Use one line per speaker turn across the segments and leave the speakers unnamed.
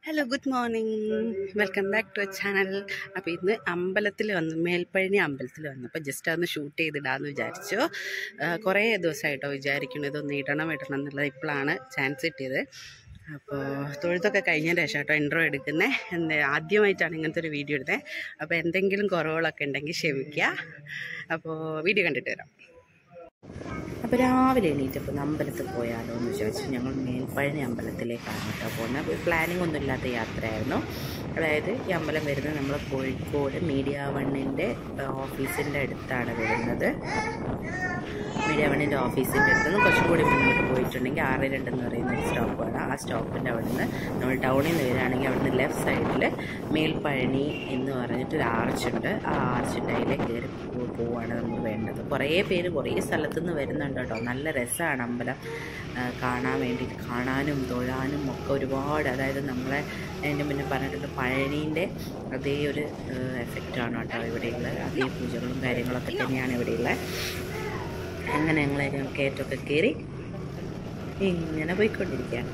hello good morning welcome back to a channel അപ്പോൾ ഇന്ന് അമ്പലത്തിൽ വന്നു മേൽപ്പഴനി അമ്പലത്തിൽ വന്നു അപ്പോൾ ജസ്റ്റ് അതൊന്ന് ഷൂട്ട് ചെയ്തിടാമെന്ന് വിചാരിച്ചു ആ, കുറേ ദിവസമായിട്ടോ വിചാരിക്കുന്നു ഇതൊന്ന് ഇടണം ഇടണം എന്നുള്ളത് ഇപ്പോഴാണ് ചാൻസ് കിട്ടിയത് അപ്പോൾ തൊഴുത്തൊക്കെ കഴിഞ്ഞതിന് ശേഷം കേട്ടോ ഇൻട്രോ എടുക്കുന്നത് എന്താ ആദ്യമായിട്ടാണ് ഇങ്ങനത്തെ ഒരു വീഡിയോ എടുത്തത് അപ്പോൾ എന്തെങ്കിലും കുറവുകളൊക്കെ ഉണ്ടെങ്കിൽ ക്ഷമിക്കുക അപ്പോൾ വീഡിയോ കണ്ടിട്ട് വരാം അപ്പോൾ രാവിലെ എണീറ്റപ്പോൾ അമ്പലത്തിൽ പോയാലോ എന്ന് വിചാരിച്ചു ഞങ്ങൾ മേൽപ്പഴനി അമ്പലത്തിലേക്കാണ് കേട്ടോ പോകുന്നത് പ്ലാനിങ് ഒന്നും ഇല്ലാത്ത യാത്രയായിരുന്നു അതായത് ഈ അമ്പലം വരുന്നത് നമ്മൾ കോഴിക്കോട് മീഡിയ വണ്ണിൻ്റെ ഓഫീസിൻ്റെ അടുത്താണ് വരുന്നത് മീഡിയ വണ്ണിൻ്റെ ഓഫീസിൻ്റെ അടുത്ത് നിന്ന് കുറച്ചും കൂടി മുന്നോട്ട് പോയിട്ടുണ്ടെങ്കിൽ ആറ് രണ്ട് എന്ന് പറയുന്ന ഒരു സ്റ്റോപ്പാണ് ആ സ്റ്റോപ്പിൻ്റെ അവിടെ നിന്ന് നമ്മൾ ടൗണിൽ നിന്ന് വരികയാണെങ്കിൽ അവിടെ നിന്ന് ലെഫ്റ്റ് സൈഡിൽ മേൽപ്പഴനി എന്ന് പറഞ്ഞിട്ട് ഒരു ആർച്ചുണ്ട് ആ ആർച്ചിൻ്റെ അതിലെ കയറി പോ- പോവാണ് നമ്മൾ വേണ്ടത് കുറേ പേര് കുറേ സ്ഥലത്തു നിന്ന് വരുന്നുണ്ട് കേട്ടോ നല്ല രസമാണ് അമ്പലം ആ, കാണാൻ വേണ്ടിയിട്ട് കാണാനും തൊഴാനും ഒക്കെ ഒരുപാട് അതായത് നമ്മളെ അതിൻ്റെ മുന്നേ പറഞ്ഞിട്ടുണ്ട് പഴനീൻ്റെ അതേ ഒരു എഫക്റ്റാണ് കേട്ടോ ഇവിടെയുള്ളത് അതേ പൂജകളും കാര്യങ്ങളൊക്കെ തന്നെയാണ് ഇവിടെയുള്ളത് അങ്ങനെ ഞങ്ങൾ കയറ്റമൊക്കെ കയറി ഇങ്ങനെ പോയിക്കൊണ്ടിരിക്കുകയാണ്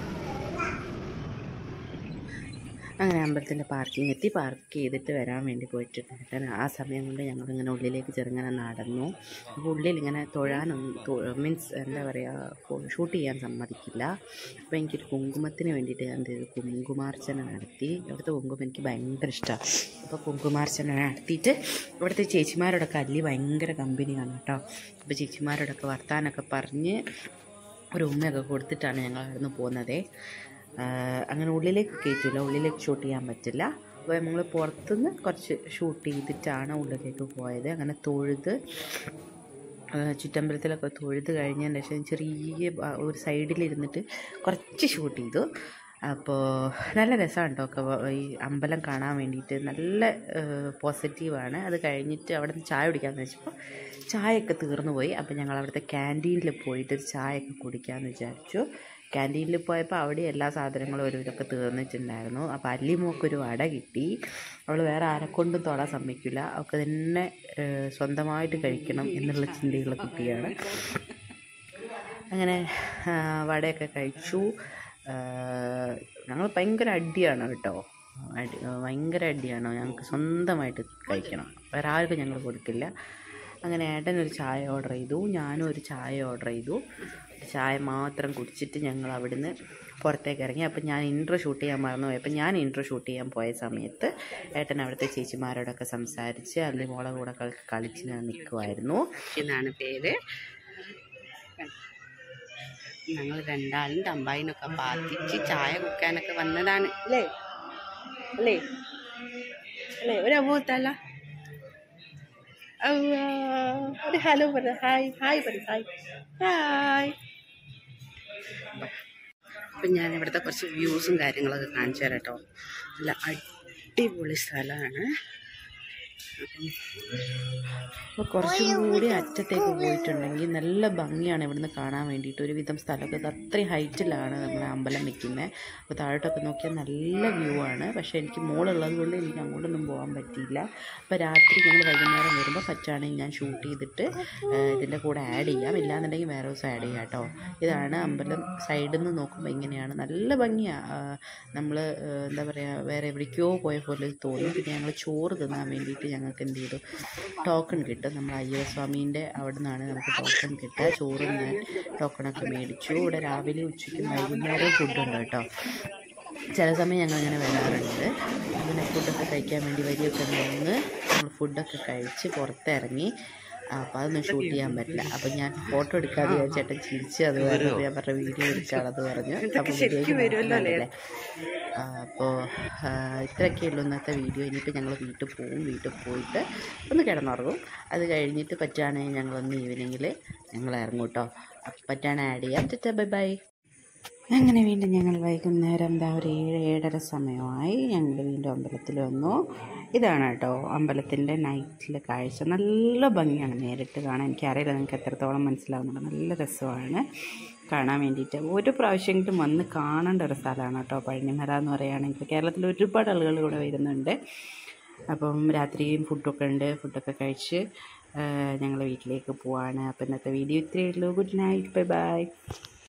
അങ്ങനെ അമ്പലത്തിൻ്റെ പാർക്കിംഗ് എത്തി പാർക്ക് ചെയ്തിട്ട് വരാൻ വേണ്ടി പോയിട്ടുണ്ട് കാരണം ആ സമയം കൊണ്ട് ഞങ്ങളിങ്ങനെ ഉള്ളിലേക്ക് ചെറുങ്ങനെ നടന്നു അപ്പോൾ ഉള്ളിൽ ഇങ്ങനെ തൊഴാനൊന്നും മീൻസ് എന്താ പറയുക ഷൂട്ട് ചെയ്യാൻ സമ്മതിക്കില്ല അപ്പോൾ എനിക്കൊരു കുങ്കുമത്തിന് വേണ്ടിയിട്ട് ഞാൻ എന്ത് ചെയ്തു കുങ്കുമാർച്ചന നടത്തി അവിടുത്തെ കുങ്കുമം എനിക്ക് ഭയങ്കര ഇഷ്ടമാണ് അപ്പോൾ കുങ്കുമാർച്ചന നടത്തിയിട്ട് ഇവിടുത്തെ ചേച്ചിമാരോടൊക്കെ അല്ലി ഭയങ്കര കമ്പനിയാണ് കേട്ടോ അപ്പോൾ ചേച്ചിമാരോടൊക്കെ വർത്താനൊക്കെ പറഞ്ഞ് ഒരു ഉമ്മയൊക്കെ കൊടുത്തിട്ടാണ് ഞങ്ങൾ അവിടുന്ന് പോകുന്നത് അങ്ങനെ ഉള്ളിലേക്ക് കയറ്റില്ല ഉള്ളിലേക്ക് ഷൂട്ട് ചെയ്യാൻ പറ്റില്ല അപ്പോൾ നമ്മൾ പുറത്തുനിന്ന് കുറച്ച് ഷൂട്ട് ചെയ്തിട്ടാണ് ഉള്ളിലേക്ക് പോയത് അങ്ങനെ തൊഴുത് ആ, ചുറ്റമ്പലത്തിലൊക്കെ തൊഴുത് കഴിഞ്ഞതിന് ശേഷം ചെറിയ ബ- ഒരു സൈഡിലിരുന്നിട്ട് കുറച്ച് ഷൂട്ട് ചെയ്തു അപ്പോൾ നല്ല രസമാണ് കേട്ടോ ഒക്കെ വ- ഈ അമ്പലം കാണാൻ വേണ്ടിയിട്ട് നല്ല പോസിറ്റീവാണ് അത് കഴിഞ്ഞിട്ട് അവിടെ നിന്ന് ചായ കുടിക്കാമെന്ന് വെച്ചപ്പോൾ ചായയൊക്കെ തീർന്നു പോയി അപ്പോൾ ഞങ്ങൾ അവിടുത്തെ ക്യാൻറ്റീനിൽ പോയിട്ട് ഒരു ചായയൊക്കെ കുടിക്കാമെന്ന് വിചാരിച്ചു ക്യാൻറ്റീനിൽ പോയപ്പോൾ അവിടെ എല്ലാ സാധനങ്ങളും ഒരു ഇതൊക്കെ തീർന്നിട്ടുണ്ടായിരുന്നു അപ്പോൾ അല്ലിമോക്കൊരു വട കിട്ടി അവൾ വേറെ ആരെക്കൊണ്ടും തൊടാൻ സമ്മതിക്കില്ല അവൾക്ക് തന്നെ ഏഹ്, സ്വന്തമായിട്ട് കഴിക്കണം എന്നുള്ള ചിന്തയുള്ള കുട്ടിയാണ് അങ്ങനെ ആ, വടയൊക്കെ കഴിച്ചു ഞങ്ങൾ ഭയങ്കര അടിയാണ് കേട്ടോ അടി ഭയങ്കര അടിയാണ് ഞങ്ങൾക്ക് സ്വന്തമായിട്ട് കഴിക്കണം വേറെ ആർക്കും ഞങ്ങൾ കൊടുക്കില്ല അങ്ങനെ ഏട്ടൻ ഒരു ചായ ഓർഡർ ചെയ്തു ഞാനും ഒരു ചായ ഓർഡർ ചെയ്തു ചായ മാത്രം കുടിച്ചിട്ട് ഞങ്ങൾ അവിടുന്ന് പുറത്തേക്ക് ഇറങ്ങി അപ്പം ഞാൻ ഇൻട്രോ ഷൂട്ട് ചെയ്യാൻ മറന്നുപോയി അപ്പം ഞാൻ ഇൻട്രോ ഷൂട്ട് ചെയ്യാൻ പോയ സമയത്ത് ഏട്ടൻ അവിടുത്തെ ചേച്ചിമാരോടൊക്കെ സംസാരിച്ച് അല്ലെങ്കിൽ മോളെ കൂടെ കളി കളിച്ച് ഞാൻ നിൽക്കുമായിരുന്നു എന്നാണ് പേര് ഞങ്ങൾ രണ്ടാളും ടമ്പായിനൊക്കെ പാത്തിച്ച് ചായ കുടിക്കാനൊക്കെ വന്നതാണ് അല്ലേ അല്ലേ അല്ലേ ഒരു അബൂത്തല്ല ഒരു ഹലോ പറ ഹായ് ഹായ് പറ ഹായ് ഹായ് അപ്പം ഞാൻ ഇവിടുത്തെ കുറച്ച് വ്യൂസും കാര്യങ്ങളൊക്കെ കാണിച്ചു തരാം കേട്ടോ നല്ല അടിപൊളി സ്ഥലമാണ് അപ്പം അപ്പോൾ കുറച്ചും കൂടി അറ്റത്തേക്ക് പോയിട്ടുണ്ടെങ്കിൽ നല്ല ഭംഗിയാണ് ഇവിടുന്ന് കാണാൻ വേണ്ടിയിട്ട് ഒരുവിധം സ്ഥലമൊക്കെ ഇത് അത്രയും ഹൈറ്റിലാണ് നമ്മുടെ അമ്പലം നിൽക്കുന്നത് അപ്പോൾ താഴോട്ടൊക്കെ നോക്കിയാൽ നല്ല വ്യൂ ആണ് പക്ഷേ എനിക്ക് മോളുള്ളത് കൊണ്ട് എനിക്ക് അങ്ങോട്ടൊന്നും പോകാൻ പറ്റിയില്ല അപ്പോൾ രാത്രി ഞങ്ങൾ വൈകുന്നേരം വരുമ്പോൾ പറ്റുകയാണെങ്കിൽ ഞാൻ ഷൂട്ട് ചെയ്തിട്ട് ആ, ഇതിൻ്റെ കൂടെ ആഡ് ചെയ്യാം ഇല്ലാന്നുണ്ടെങ്കിൽ വേറെ ദിവസം ആഡ് ചെയ്യാം കേട്ടോ ഇതാണ് അമ്പലം സൈഡിൽ നിന്ന് നോക്കുമ്പോൾ ഇങ്ങനെയാണ് നല്ല ഭംഗിയാണ് നമ്മൾ എന്താ പറയുക വേറെ എവിടേക്കോ പോയ പോലെ തോന്നും പിന്നെ ഞങ്ങൾ ചോറ് തിന്നാൻ വേണ്ടിയിട്ട് ഞങ്ങൾക്ക് എന്ത് ചെയ്തു ടോക്കൺ കിട്ടും നമ്മൾ അയ്യസ്വാമീൻ്റെ അവിടെ നിന്നാണ് നമുക്ക് ടോക്കൺ കിട്ടുക ചോറ് ഞാൻ ടോക്കണൊക്കെ മേടിച്ചു ഇവിടെ രാവിലെ ഉച്ചയ്ക്കും വൈകുന്നേരം ഫുഡുണ്ട് കേട്ടോ ചില സമയം ഞങ്ങൾ ഇങ്ങനെ വരാറുണ്ട് അങ്ങനെ ഫുഡൊക്കെ കഴിക്കാൻ വേണ്ടി വരിയൊക്കെ നിന്ന് നമ്മൾ ഫുഡൊക്കെ കഴിച്ച് പുറത്തിറങ്ങി അപ്പോൾ അതൊന്നും ഷൂട്ട് ചെയ്യാൻ പറ്റില്ല അപ്പോൾ ഞാൻ ഫോട്ടോ എടുക്കാതെ ചേട്ടൻ ചിരിച്ച് അത് പറഞ്ഞു ഞാൻ പറഞ്ഞ വീഡിയോ എടുക്കാണത് പറഞ്ഞു അപ്പോൾ വീഡിയോ അപ്പോൾ ഇത്രയൊക്കെ ഉള്ളൂ ഇന്നത്തെ വീഡിയോ ഇനിയിപ്പോൾ ഞങ്ങൾ വീട്ടിൽ പോകും വീട്ടിൽ പോയിട്ട് ഒന്ന് കിടന്നുറങ്ങും അത് കഴിഞ്ഞിട്ട് പറ്റുകയാണെങ്കിൽ ഞങ്ങളൊന്ന് ഈവനിങ്ങിൽ ഞങ്ങൾ ഇറങ്ങും കേട്ടോ പറ്റുകയാണെങ്കിൽ ആഡ് ചെയ്യാം ടാറ്റാ ബൈ ബൈ അങ്ങനെ വീണ്ടും ഞങ്ങൾ വൈകുന്നേരം എന്താ ഒരു ഏഴ് ഏഴര സമയമായി ഞങ്ങൾ വീണ്ടും അമ്പലത്തിൽ വന്നു ഇതാണ് കേട്ടോ അമ്പലത്തിൻ്റെ നൈറ്റിലെ കാഴ്ച നല്ല ഭംഗിയാണ് നേരിട്ട് കാണാൻ എനിക്കറിയില്ല നിങ്ങൾക്ക് എത്രത്തോളം മനസ്സിലാവുന്നുണ്ട് നല്ല രസമാണ് കാണാൻ വേണ്ടിയിട്ട് ഒരു പ്രാവശ്യമെങ്കിലും വന്ന് കാണേണ്ട ഒരു സ്ഥലമാണ് കേട്ടോ പഴനിമല എന്ന് പറയുകയാണെങ്കിൽ കേരളത്തിൽ ഒരുപാട് ആളുകൾ ഇവിടെ വരുന്നുണ്ട് അപ്പം രാത്രിയും ഫുഡൊക്കെ ഉണ്ട് ഫുഡൊക്കെ കഴിച്ച് ഞങ്ങൾ വീട്ടിലേക്ക് പോവാണ് അപ്പം ഇന്നത്തെ വീഡിയോ ഇത്രയേ ഉള്ളൂ ഗുഡ് നൈറ്റ് ബൈ ബൈ